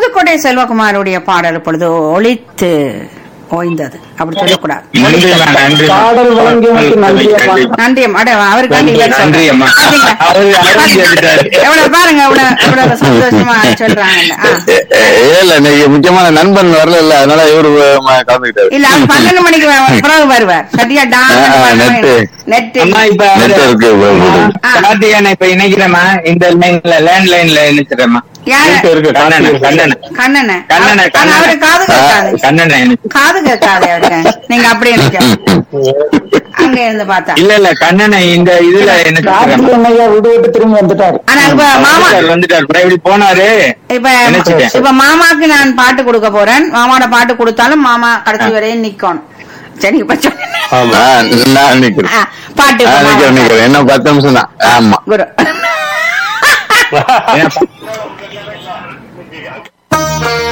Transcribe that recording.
புதுக்கோட்டை செல்வகுமாருடைய பாடல் இப்பொழுது ஒளித்து ஓய்ந்தது அப்படி சொல்லக்கூடாது நன்றிம்மா நன்றி பாடல் வழங்கியவனுக்கு நன்றி அம்மா. நன்றி அம்மா அட, அவருக்கு நன்றி வேற சொல்றேன். நன்றி அம்மா. பாத்தீங்களா? அவரு அழகு எழுதிட்டாரு. எவ்வளவு பாருங்க எவ்வளவு எவ்வளவு சந்தோஷமா சொல்றாங்க இல்ல இன்னைக்கு முக்கியமான நண்பன் வரல இல்ல அதனால இவரு ம, கலந்துக்கிட்டாரு இல்ல அவர் பன்னெண்டு மணிக்கு வ- பிறகு வருவார் சரியா ஆ, ஆ, நெட்டு. நெட் அம்மா இப்ப நெட் இருக்கு ஆ. கார்த்திகேயனை இப்ப இணைக்கிறேம்மா இந்த லைன்ல லேண்ட் லைன்ல இணைச்சிடறேம்மா யாரு இருக்கு, இருக்கு. கண்ணனை கண்ணனை கண்ணனை கண்ணனை, ஆனா அவரு காது கேட்காது கண்ணனை இணைச்சு காது கேட்காது அவருக்கு நீங்க அப்படியே நினைக்க அங்க இருந்து பார்த்தா இல்ல இல்ல கண்ணனை இந்த இதுல இணைச்சிருக்கேன் கார்த்திகேயன் ஐயா விடு விட்டு திரும்பி வந்துட்டாரு ஆனா இப்ப மாமா வந்துட்டார் வந்துட்டார் அப்புறம் இப்படி போனாரு இப்ப நினைச்சிட்டேன். இப்ப மாமாக்கு நான் பாட்டு கொடுக்க போறேன் மாமாவோட பாட்டு கொடுத்தாலும் மாமா கடைசி வரையும் நிக்கணும் சரி இப்ப சொல்லுங்க. ஆ, நான் நிக்கிறேன் ஆ, பாட்டு ஆ, இப்ப நிக்கிறேன் மாமா. நிக்கிறேன் என்ன பத்து நிமிஷம் தான் ஆமா குரு ஏன்னா,